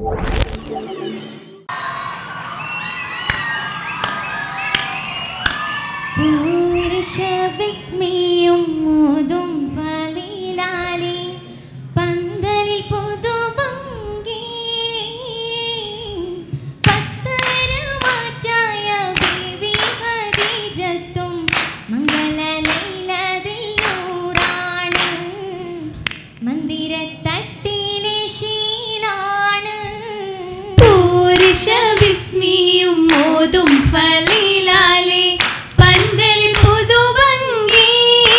ബിസ്മിയും മോതും ഫലീലാലി പന്തലിൽ പുതുഭംഗി പത്തരമാറ്റായ ബീവി ഖദീജത്തും മംഗലലൈലതിൽ നൂറാണ് മന്ദിരത്തട്ടിലെ ശീലാണ് പൂരിഷ വിസ്മിയും മോതും ഫലീലാലെ പന്തലിൽ പുതുഭംഗി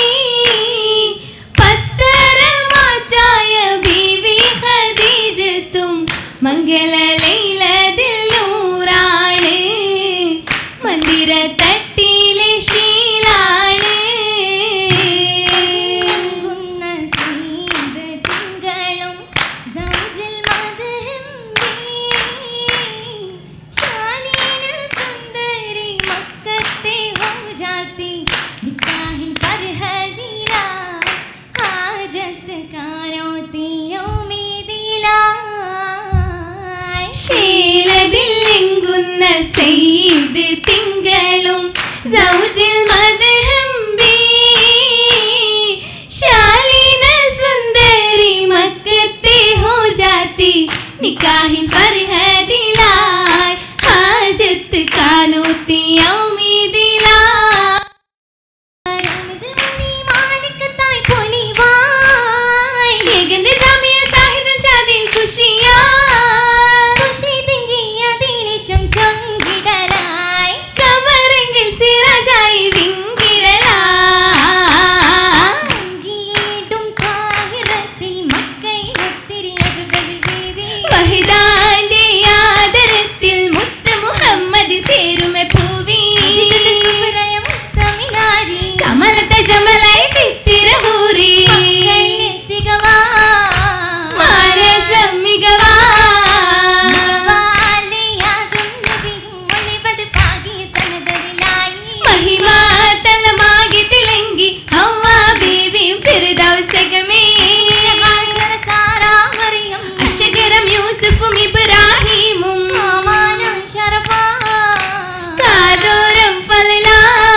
പത്തരമാറ്റായ ബീവി ഖദീജത്തും മംഗലലൈലതിൽ നൂറാണ് മന്ദിര തട്ടിലെ ശീലാണ് തിളങ്ങുന്ന സീത് തിങ്കളും സൗജിൽ മദ്ഹംബി. ശാലീന സുന്ദരി മക്കത്തെ ഹൗജാത്തി നിക്കാഹിൻ ഫർഹദില ഹാജത്ത് കാനോത്തി യൗമിദിലായ്. ശീലതിൽ ലിംഗുന്ന സെയ്ത് തിങ്കളും സൗജിൽ മദ്ഹംബി ശാലീന സുന്ദരി മക്കത്തെ ഹോ ജാതി നിക്കാഹിൻ ഫർഹദിലായ് ഹാജത്ത് കാനോത്തി യൗമിദിലായ് ആരാമിത് നീ മാലിക്കത്തായി പൊലിവായ്. ഏകന്റെ ജാമിയ ഷാഹിദൻ ഷാദിൻ ഖുഷിയാ ഖുഷി തിങ്ങിയ ദിനിശം ചൊങ്കിടലായി കമറെങ്കിൽ സിറാജായി വിങ്കിടലാ സംഗീതും താഹിറത്തിൽ മക്കയിൽ ഒത്തിരി അജുബതിൽ ബീവി. വഹിദാന്റെ ആദരത്തിൽ മുത്ത് മുഹമ്മദ് ചേരുമെ പൂവി കുബറയ മുത്തമിനാരി. കമലത്തെ ജമലായി ചിത്തിരഹൂറി മക്കയിലെത്തികവാ. മാനസം മികവാ വാലിയാകും നബിയും ഒളിവത് പാകി സനദരിലായി. മഹിമ തലമാകി തിളങ്ങി ഹവ്വ ബീവിയും ഫിർദൗസകമേ ഹാജറ സാറാ മറിയം. അഷകരം യൂസുഫും ഇബ്രാഹിമും മാമാനം ശരഫാ. കാതോരം ഫലലാ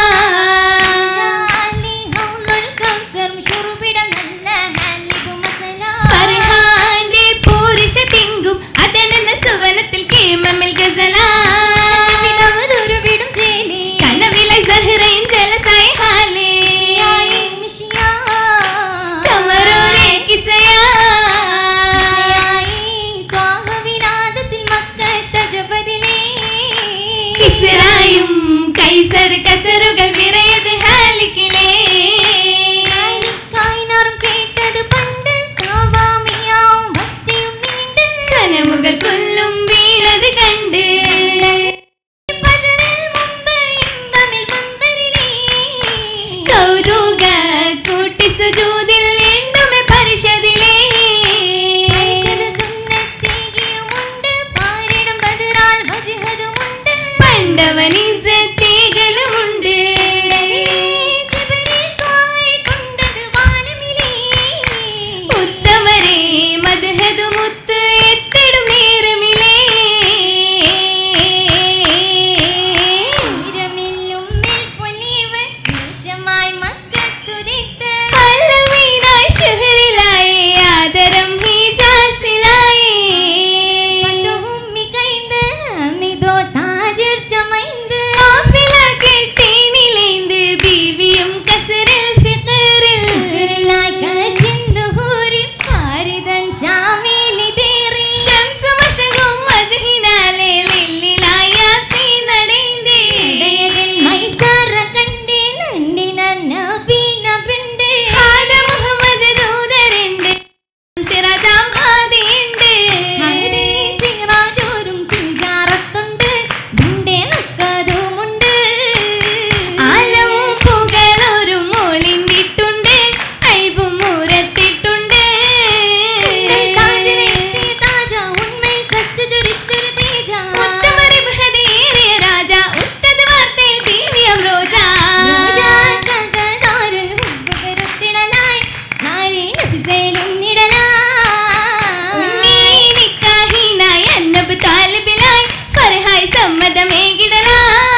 ലാലി ഹൗലുൽ കൗസറും ശുറുബിട നല്ല ഹാലിബു മസലാ. ഫർഹാന്റെ പൂരിഷ തിങ്കും അതനെന്ന സുവനത്തിൽ കേമമിൽ ഗസലാ വിടവതുരുവിടും ചേലി. കനവിലെ സഹറയും ജലസായി ഹാലേ മിഷിയായി മിഷിയാ. കമറൂരെ കിസയാ മിഷിയായി ത്വാഹവിലാദത്തിൽ മക്കത്ത ജബദിലേ. കിസ്റായും കൈസർ കസറുകൾ വിറയത് ഹാലിക്കിലേ കാലിക്കായിനാറും കേട്ടത് പണ്ട് സാവാമിയാവും ഭക്തിയും നീണ്ട്. സനമുകൾ കൊല്ലും വീണത് കണ്ട് ഫജറിൽ മുമ്പ് ഇമ്പമിൽ മമ്പരിലേ. കൗതുക കൂട്ടി സുജൂതിൽ എണ്ടുമെ പരിഷതിലേ ഐഷദ് സുന്നത്തേകിയുമുണ്ട്, പാരിടും ബദറാൽ വജ്ഹദുമുണ്ട്. പണ്ടവനിസത്തേകളുമുണ്ട് ജിബ്രീൽ ത്വായി കൊണ്ടത് വാനമിലേ. ഉത്തമരെ മദ്ഹദു മുത്ത് എത്തിടും നേരമിലേ ഉയരമില്ലും നെൽപ്പൊലിവ് ദേശമായി മക്കത്തുദിത്ത്. അല്ലമീനായി ഷഹറിലായി ആദരം ഹിജാസിലായി പത്തുഹുമ്മി കൈന്ത്, അമിതോ താജിർ ചമൈന്ത്. ആഫി സമ്മതമേകിടലാ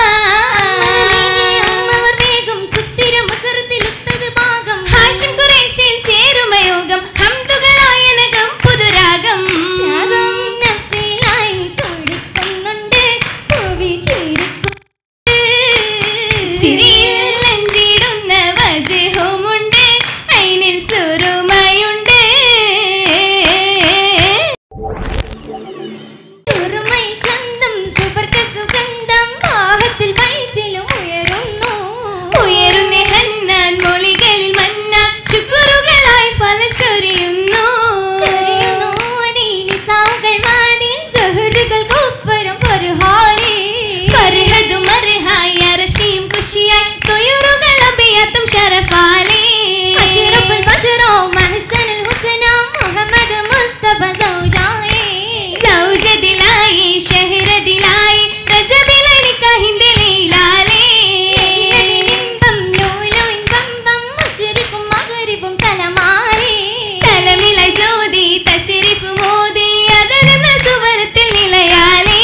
അമ്മവർ വേഗം സുത്തിരം വസറത്തിലുത്തത് ഭാഗം ഹാഷിം ഖുറൈശിൽ ചേരുമയോഗം ഹംദുകളായനകം പുതുരാഗം ത്യാഗം നഫ്സിലായി തുടിക്കുന്നുണ്ട് ഭൂവി ചിരിക്കുന്നുണ്ട്. ചിരിയിൽ നെഞ്ചിടുന്ന വജഹുമുണ്ട് ഐനിൽ സുറുമയുണ്ട് സുറുമയിൽ ചന്തം സുവർഗ സുഗന്ധം ദാഹത്തിൽ വൈദ്യലും ഉയരുന്നു ഉയരുന്ന ഹന്നാൻ മൊഴികളിൽ മന്ന ശുക്രുകളായി ഫലം ചൊരിയുന്നു ചൊരിയുന്നു നീനിസാവുകൾ വാനിൽ സുഹൃത്തുക്കൾക്കൊപ്പരം ഫർഹാലി. ഫർഹദും മർഹായി അർശിയും ഖുശിയായി തുയറുകൾ അഭിയത്തും ഷറഫാലി അഷ്റഫുൽ ബഷറോ മഹ്സനുൽ ഹുസ്ന മുഹമ്മദ് മുസ്തഫ സൗജായി. സൗജദിലായി ഷഹ്റദിലായി റജബിലെ നിക്കാഹിന്റെ ലീലാലേ ലൈലതിലിമ്പം ലൂലുവിൻ കമ്പം മുശ്രിക്കും മഗ്രിബും കലമാലി. കലമില ജ്യോതി തശരിഫ് മോദി അതരുന്ന സുവരത്തിൽ നിലയാലേ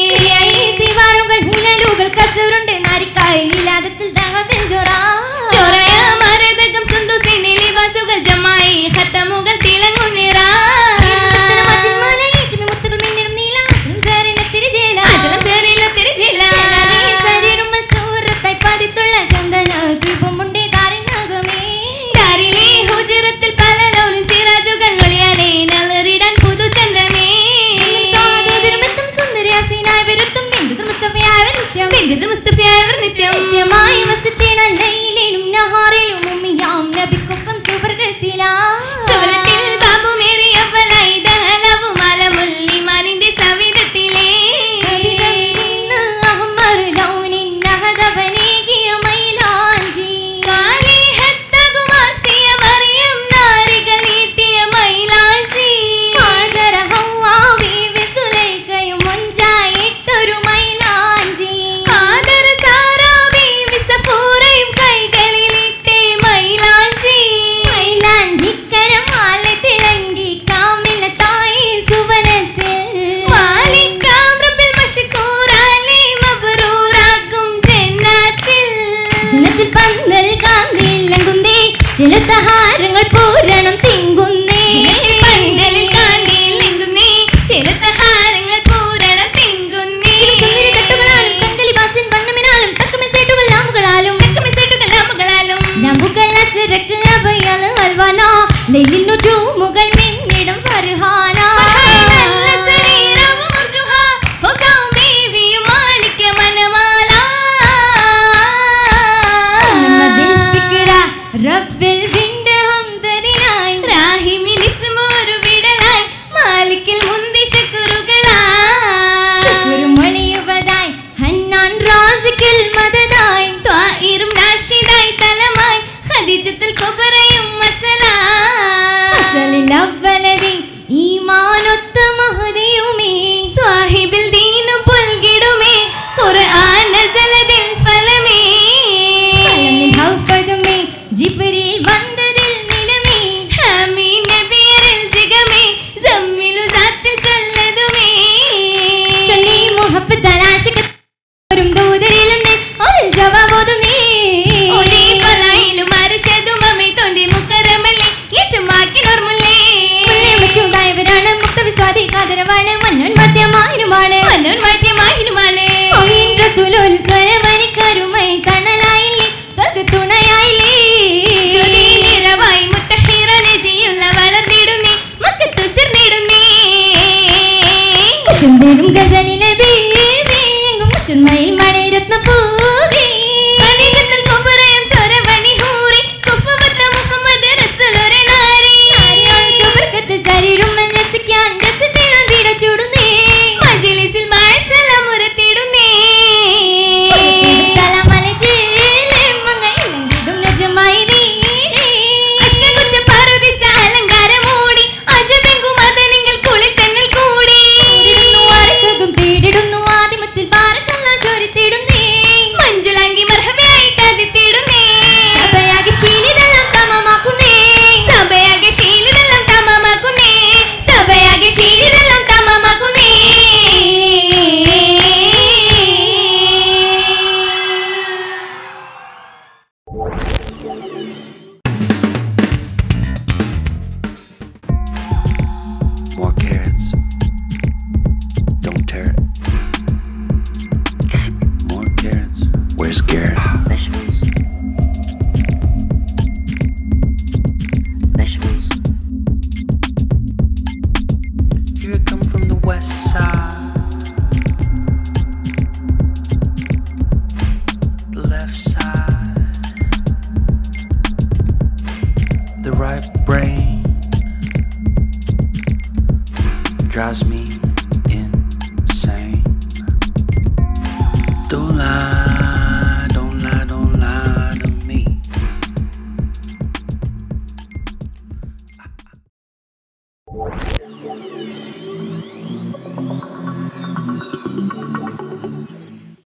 ഈ സിവാറുകൾ ഹുലലുകൾ കസറുണ്ട് നാരിക്കായി ഇലാദത്തിൽ ദഹബിൽ ജൊറാ. ചൊറയ മരതകം സുന്ദുസിനെ ലിബാസുകൾ ജമായി ഖത്തമുകൾ തിളങ്ങുന്നിറാ ഇരുപത്തൊന്ന് മജിൽമലയിൽ ചിമ്മിമുത്തുകൾ മിന്നിടും നീലാസനം സേറിനെത്തിരി ചേല. അജലം ചേരിലോ തിരിച്ചില്ല ചേലാലി സരിറുമ്മൽ സൂറത്തായി പതിത്തുള്ള ചന്ദന ദീപമുണ്ടേ കാറിനകമേ. ദാരിലെ ഹുജറത്തിൽ പല ലോലും സിറാജുകൾ ഒളിയാലേ നളറിടാൻ പുതുചന്ദ്രമേ കാതോതിരുമെത്തും സുന്ദരിയാസീനായി വരുത്തും ബിന്ദുകൾ മുസ്തഫയായവർ നിത്യം. ബിന്ദുത് മുസ്തഫയായവർ നിത്യം നിത്യമായി വസിത്തിണ ലൈലിലും നഹാറിലും ഉമ്മിയാം നബിക്കൊപ്പം സുവർഗത്തിലാ. സുവനത്തിൽ ബാബുമേറിയവലായി ദഹലവും അലമുല്ലിമാനിന്റെ സവിധത്തിലേ സവിധം നിന്ന് അഹ്മർ ലൗനിൻ നഹദവനേകിയ മൈലാഞ്ചി. സ്വാലിഹത്തകുമാസിയ മറിയം നാരികളീട്ടിയ മൈലാഞ്ചി ഹാജറ ഹവ്വാ ബീവി സുലൈഖയും ഒഞ്ചായിട്ടൊരു മൈലാഞ്ചി. ആദര സാറാ ബീവി സഫൂറയും കൈകളിലിട്ടേ മൈലാഞ്ചി മൈലാഞ്ചിക്കരമാല തിളങ്ങി കാമിലത്തായി സുവനത്തിൽ. മാലിക്കാം റബ്ബിൽ മഷ്കൂറാലേ മബ്റൂറാക്കും ജന്നാത്തിൽ ജനത്തിൽ പന്തൽ കാന്തിയിലങ്കുന്നേ ചിലത്തഹാരങ്ങൾ പൂരണം തിങ്കുന്നേ ജനത്തിൽ പന്തലിൽ കാണ്ടിയില്ലെങ്കുന്നേ ചിലത്തഹാരങ്ങൾ പൂരണം തിങ്കുന്നേ സുന്ദരി തട്ടുകളാലും കങ്കലിവാസിൻ വണ്ണമിനാലും തക്കമിസേട്ടുകൾ ലാമുകളാലും മെസ്സേറ്റുകൾ ലാമുകളാലും നമ്പുകൾ അസുരക്ക് അഭയാൽ അൽവാനോ ലൈലിനു ചൂമുകൾ മിന്നിടും ഫർഹാന നല്ല ശരീരവും അർജുഹ ഫൗസാവും ബീവിയും മാണിക്യ മനമാല മുഹമ്മദിൽ ഫിക്ര റബ്ബിൽ വിണ്ട് ഹംദനിലായി റാഹിമിൻ ഇസ്മൊരു വിടലായി മാലിക്കിൽ മുന്തി ശുക്രുകളായി ശുക്രുമൊളിയുവതായി ഹന്നാൻ റാസിക്കിൽ മദതായി ത്വായിറും നാഷിദായി തലമായി ഖദീജത്തുൽ കുബറയും മസലായി അസലിൽ അവ്വലതി ഈമാനൊത്ത മഹദിയുമേ സ്വാഹിബിൽ ദീനും പുൽകിടുമേ ഖുർആൻ